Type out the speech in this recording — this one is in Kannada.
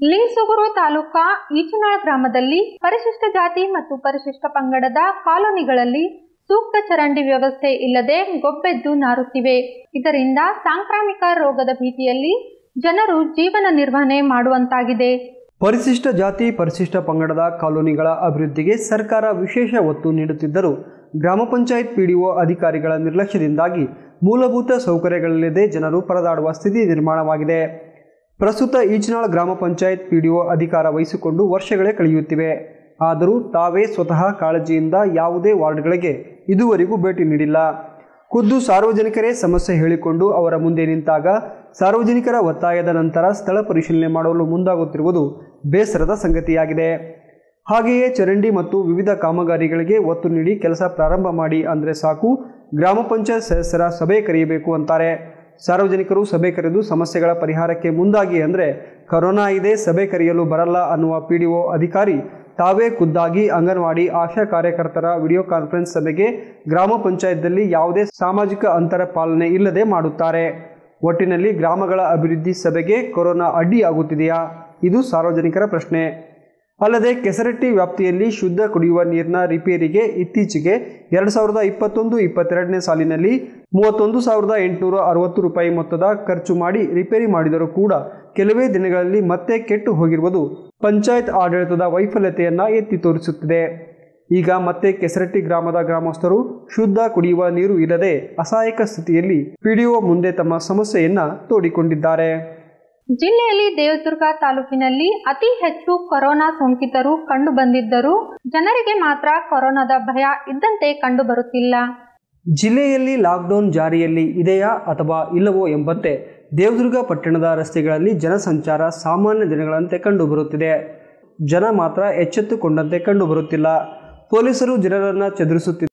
ಲಿಂಗಸುಗೂರು ತಾಲೂಕಾ ಈಚನಾಳ್ ಗ್ರಾಮದಲ್ಲಿ ಪರಿಶಿಷ್ಟ ಜಾತಿ ಮತ್ತು ಪರಿಶಿಷ್ಟ ಪಂಗಡದ ಕಾಲೋನಿಗಳಲ್ಲಿ ಸೂಕ್ತ ಚರಂಡಿ ವ್ಯವಸ್ಥೆ ಇಲ್ಲದೆ ಗೊಬ್ಬೆದ್ದು ನಾರುತ್ತಿವೆ ಇದರಿಂದ ಸಾಂಕ್ರಾಮಿಕ ರೋಗದ ಭೀತಿಯಲ್ಲಿ ಜನರು ಜೀವನ ನಿರ್ವಹಣೆ ಮಾಡುವಂತಾಗಿದೆ ಪರಿಶಿಷ್ಟ ಜಾತಿ ಪರಿಶಿಷ್ಟ ಪಂಗಡದ ಕಾಲೋನಿಗಳ ಅಭಿವೃದ್ಧಿಗೆ ಸರ್ಕಾರ ವಿಶೇಷ ಒತ್ತು ನೀಡುತ್ತಿದ್ದರೂ ಗ್ರಾಮ ಪಂಚಾಯತ್ ಪಿಡಿಒ ಅಧಿಕಾರಿಗಳ ನಿರ್ಲಕ್ಷ್ಯದಿಂದಾಗಿ ಮೂಲಭೂತ ಸೌಕರ್ಯಗಳಿಲ್ಲದೆ ಜನರು ಪರದಾಡುವ ಸ್ಥಿತಿ ನಿರ್ಮಾಣವಾಗಿದೆ ಪ್ರಸ್ತುತ ಈಚನಾಳ್ ಗ್ರಾಮ ಪಂಚಾಯತ್ ಪಿಡಿಒ ಅಧಿಕಾರ ವಹಿಸಿಕೊಂಡು ವರ್ಷಗಳೇ ಕಳೆಯುತ್ತಿವೆ ಆದರೂ ತಾವೇ ಸ್ವತಃ ಕಾಳಜಿಯಿಂದ ಯಾವುದೇ ವಾರ್ಡ್ಗಳಿಗೆ ಇದುವರೆಗೂ ಭೇಟಿ ನೀಡಿಲ್ಲ ಖುದ್ದು ಸಾರ್ವಜನಿಕರೇ ಸಮಸ್ಯೆ ಹೇಳಿಕೊಂಡು ಅವರ ಮುಂದೆ ನಿಂತಾಗ ಸಾರ್ವಜನಿಕರ ಒತ್ತಾಯದ ನಂತರ ಸ್ಥಳ ಪರಿಶೀಲನೆ ಮಾಡಲು ಮುಂದಾಗುತ್ತಿರುವುದು ಬೇಸರದ ಸಂಗತಿಯಾಗಿದೆ ಹಾಗೆಯೇ ಚರಂಡಿ ಮತ್ತು ವಿವಿಧ ಕಾಮಗಾರಿಗಳಿಗೆ ಒತ್ತು ನೀಡಿ ಕೆಲಸ ಪ್ರಾರಂಭ ಮಾಡಿ ಅಂದರೆ ಸಾಕು ಗ್ರಾಮ ಪಂಚಾಯತ್ ಸದಸ್ಯರ ಸಭೆ ಕರೆಯಬೇಕು ಅಂತಾರೆ ಸಾರ್ವಜನಿಕರು ಸಭೆ ಕರೆದು ಸಮಸ್ಯೆಗಳ ಪರಿಹಾರಕ್ಕೆ ಮುಂದಾಗಿ ಅಂದರೆ ಕರೋನಾ ಇದೆ ಸಭೆ ಕರೆಯಲು ಬರಲ್ಲ ಅನ್ನುವ ಪಿ ಅಧಿಕಾರಿ ತಾವೇ ಖುದ್ದಾಗಿ ಅಂಗನವಾಡಿ ಆಶಾ ಕಾರ್ಯಕರ್ತರ ವಿಡಿಯೋ ಕಾನ್ಫರೆನ್ಸ್ ಸಭೆಗೆ ಗ್ರಾಮ ಪಂಚಾಯತ್ನಲ್ಲಿ ಯಾವುದೇ ಸಾಮಾಜಿಕ ಅಂತರ ಪಾಲನೆ ಇಲ್ಲದೆ ಮಾಡುತ್ತಾರೆ ಒಟ್ಟಿನಲ್ಲಿ ಗ್ರಾಮಗಳ ಅಭಿವೃದ್ಧಿ ಸಭೆಗೆ ಕೊರೋನಾ ಅಡ್ಡಿಯಾಗುತ್ತಿದೆಯಾ ಇದು ಸಾರ್ವಜನಿಕರ ಪ್ರಶ್ನೆ ಅಲ್ಲದೆ ಕೆಸರಟ್ಟಿ ವ್ಯಾಪ್ತಿಯಲ್ಲಿ ಶುದ್ಧ ಕುಡಿಯುವ ನೀರಿನ ರಿಪೇರಿಗೆ ಇತ್ತೀಚೆಗೆ ಎರಡು ಸಾವಿರದ ಇಪ್ಪತ್ತೊಂದು ಇಪ್ಪತ್ತೆರಡನೇ ಸಾಲಿನಲ್ಲಿ ಮೂವತ್ತೊಂದು ಸಾವಿರದ ಎಂಟುನೂರ ಅರವತ್ತು ರೂಪಾಯಿ ಮೊತ್ತದ ಖರ್ಚು ಮಾಡಿ ರಿಪೇರಿ ಮಾಡಿದರೂ ಕೂಡ ಕೆಲವೇ ದಿನಗಳಲ್ಲಿ ಮತ್ತೆ ಕೆಟ್ಟು ಹೋಗಿರುವುದು ಪಂಚಾಯತ್ ಆಡಳಿತದ ವೈಫಲ್ಯತೆಯನ್ನ ಎತ್ತಿ ತೋರಿಸುತ್ತಿದೆ ಈಗ ಮತ್ತೆ ಕೆಸರಟ್ಟಿ ಗ್ರಾಮದ ಗ್ರಾಮಸ್ಥರು ಶುದ್ಧ ಕುಡಿಯುವ ನೀರು ಇಲ್ಲದೆ ಅಸಹಾಯಕ ಸ್ಥಿತಿಯಲ್ಲಿ ಪಿಡಿಒ ಮುಂದೆ ತಮ್ಮ ಸಮಸ್ಯೆಯನ್ನ ತೋಡಿಕೊಂಡಿದ್ದಾರೆ ಜಿಲ್ಲೆಯಲ್ಲಿ ದೇವದುರ್ಗ ತಾಲೂಕಿನಲ್ಲಿ ಅತಿ ಹೆಚ್ಚು ಕೊರೋನಾ ಸೋಂಕಿತರು ಕಂಡು ಬಂದಿದ್ದರೂ ಜನರಿಗೆ ಮಾತ್ರ ಕೊರೋನಾದ ಭಯ ಇದ್ದಂತೆ ಕಂಡು ಬರುತ್ತಿಲ್ಲ ಜಿಲ್ಲೆಯಲ್ಲಿ ಲಾಕ್ಡೌನ್ ಜಾರಿಯಲ್ಲಿ ಇದೆಯಾ ಅಥವಾ ಇಲ್ಲವೋ ಎಂಬಂತೆ ದೇವದುರ್ಗ ಪಟ್ಟಣದ ರಸ್ತೆಗಳಲ್ಲಿ ಜನಸಂಚಾರ ಸಾಮಾನ್ಯ ದಿನಗಳಂತೆ ಕಂಡುಬರುತ್ತಿದೆ ಜನ ಮಾತ್ರ ಎಚ್ಚೆತ್ತುಕೊಂಡಂತೆ ಕಂಡುಬರುತ್ತಿಲ್ಲ ಪೊಲೀಸರು ಜನರನ್ನು ಚದುರಿಸುತ್ತಿದ್ದಾರೆ